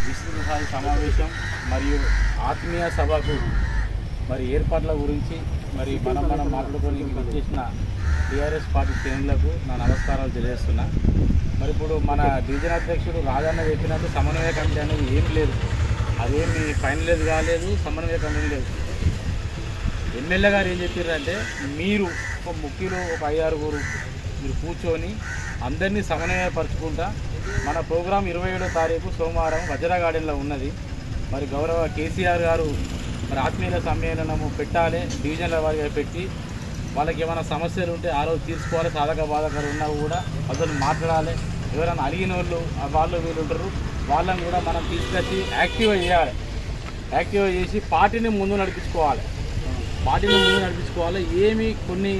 విస్తృత స్థాయి సమావేశం మరియు ఆత్మీయ సభకు మరి ఏర్పాట్ల గురించి మరి మనం మనం మాట్లాడుకొని వచ్చేసిన టీఆర్ఎస్ పార్టీ శ్రేణులకు నా నమస్కారాలు తెలియజేస్తున్నా మరి ఇప్పుడు మన డివిజన్ అధ్యక్షుడు రాజన్న చెప్పినట్టు సమన్వయ కమిటీ అనేది ఏం లేదు అదేమి ఫైనలైజ్ కాలేదు సమన్వయ కమిటీ లేదు ఎమ్మెల్యే గారు ఏం చెప్పారంటే మీరు ఒక ముఖ్యులు ఒక ఐదారుగురు మీరు కూర్చొని అందరినీ సమన్వయపరచుకుంటా మన ప్రోగ్రాం ఇరవై ఏడో తారీఖు సోమవారం వజ్ర గార్డెన్లో ఉన్నది మరి గౌరవ కేసీఆర్ గారు మరి ఆత్మీయుల సమ్మేళనము పెట్టాలి డివిజన్ల వారిగా పెట్టి వాళ్ళకి ఏమైనా సమస్యలు ఉంటే ఆ రోజు తీర్చుకోవాలి సాధక బాధకాలు ఉన్నా కూడా అసలు మాట్లాడాలి ఎవరైనా అడిగిన వాళ్ళు ఆ వాళ్ళు వీళ్ళు ఉంటారు వాళ్ళని కూడా మనం తీసుకొచ్చి యాక్టివ్ చేయాలి యాక్టివ్ చేసి పార్టీని ముందు నడిపించుకోవాలి పార్టీని ముందు నడిపించుకోవాలి ఏమి కొన్ని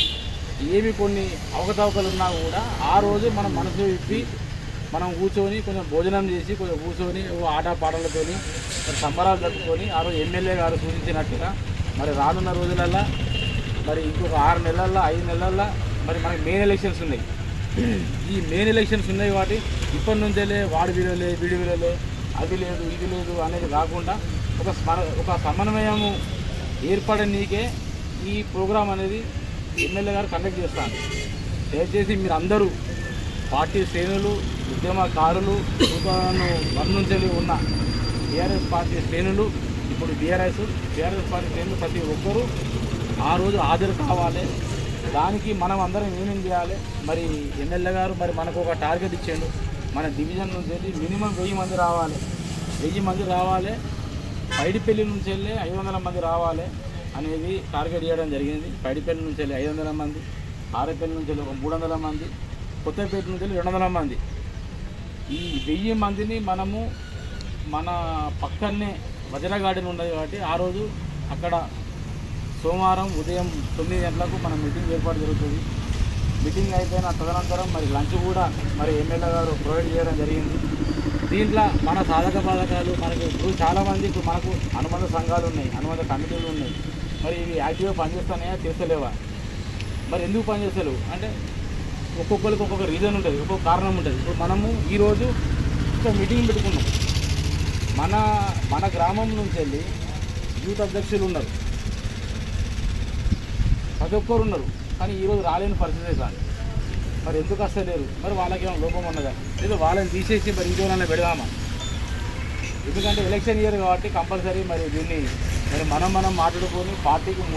ఏమి కొన్ని అవకతవకలు ఉన్నా కూడా ఆ రోజు మనం మనసు విప్పి మనం కూర్చొని కొంచెం భోజనం చేసి కొంచెం కూర్చొని ఓ ఆట పాటలతోని మరి సంబరాలు జరుపుకొని ఆ రోజు ఎమ్మెల్యే గారు సూచించినట్టుగా మరి రానున్న రోజులల్లో మరి ఇంకొక ఆరు నెలల్లో ఐదు నెలల్లో మరి మనకి మెయిన్ ఎలక్షన్స్ ఉన్నాయి ఈ మెయిన్ ఎలక్షన్స్ ఉన్నాయి కాబట్టి ఇప్పటి నుంచేలే వాడి విలువలే వీడి విలువలే అది లేదు ఇది లేదు అనేది కాకుండా ఒక స్మర ఒక సమన్వయము ఏర్పడనీకే ఈ ప్రోగ్రాం అనేది ఎమ్మెల్యే గారు కండక్ట్ చేస్తాను దయచేసి మీరు అందరూ పార్టీ శ్రేణులు ఉద్యమకారులు టూ థౌజండ్ వన్ నుంచి ఉన్న టీఆర్ఎస్ పార్టీ శ్రేణులు ఇప్పుడు బీఆర్ఎస్ టీఆర్ఎస్ పార్టీ శ్రేణులు ప్రతి ఒక్కరూ ఆ రోజు హాజరు కావాలి దానికి మనం అందరం ఏమేం చేయాలి మరి ఎమ్మెల్యే గారు మరి మనకు ఒక టార్గెట్ ఇచ్చాడు మన డివిజన్ నుంచి వెళ్ళి మినిమం వెయ్యి మంది రావాలి వెయ్యి మంది రావాలి పైడిపల్లి నుంచి వెళ్ళి ఐదు వందల మంది రావాలి అనేది టార్గెట్ చేయడం జరిగింది పైడిపల్లి నుంచి వెళ్ళి ఐదు వందల మంది ఆరేపల్లి నుంచి వెళ్ళి ఒక మూడు వందల మంది కొత్తపేట నుంచి వెళ్ళి రెండు వందల మంది ఈ వెయ్యి మందిని మనము మన పక్కనే వజ్ర గార్డెన్ ఉన్నది కాబట్టి ఆ రోజు అక్కడ సోమవారం ఉదయం తొమ్మిది గంటలకు మన మీటింగ్ ఏర్పాటు జరుగుతుంది మీటింగ్ అయిపోయిన తదనంతరం మరి లంచ్ కూడా మరి ఎమ్మెల్యే గారు ప్రొవైడ్ చేయడం జరిగింది దీంట్లో మన సాధక బాధకాలు మనకి ఇప్పుడు చాలామంది ఇప్పుడు మనకు అనుబంధ సంఘాలు ఉన్నాయి అనుబంధ కమిటీలు ఉన్నాయి మరి ఇవి యాక్టివ్గా పనిచేస్తున్నాయా చేస్తలేవా మరి ఎందుకు పనిచేస్తలేవు అంటే ఒక్కొక్కరికి ఒక్కొక్క రీజన్ ఉంటుంది ఒక్కొక్క కారణం ఉంటుంది ఇప్పుడు మనము ఈరోజు ఒక మీటింగ్ పెట్టుకున్నాం మన మన గ్రామం నుంచి వెళ్ళి యూత్ అధ్యక్షులు ఉన్నారు ప్రతి ఒక్కరు ఉన్నారు కానీ ఈరోజు రాలేని పరిస్థితే కాదు మరి ఎందుకు వస్తలేరు మరి వాళ్ళకి ఏమైనా లోపం ఉన్నదా లేదా వాళ్ళని తీసేసి మరి ఇంకోనన్నా పెడదామా ఎందుకంటే ఎలక్షన్ ఇయర్ కాబట్టి కంపల్సరీ మరి దీన్ని మరి మనం మనం మాట్లాడుకొని పార్టీకి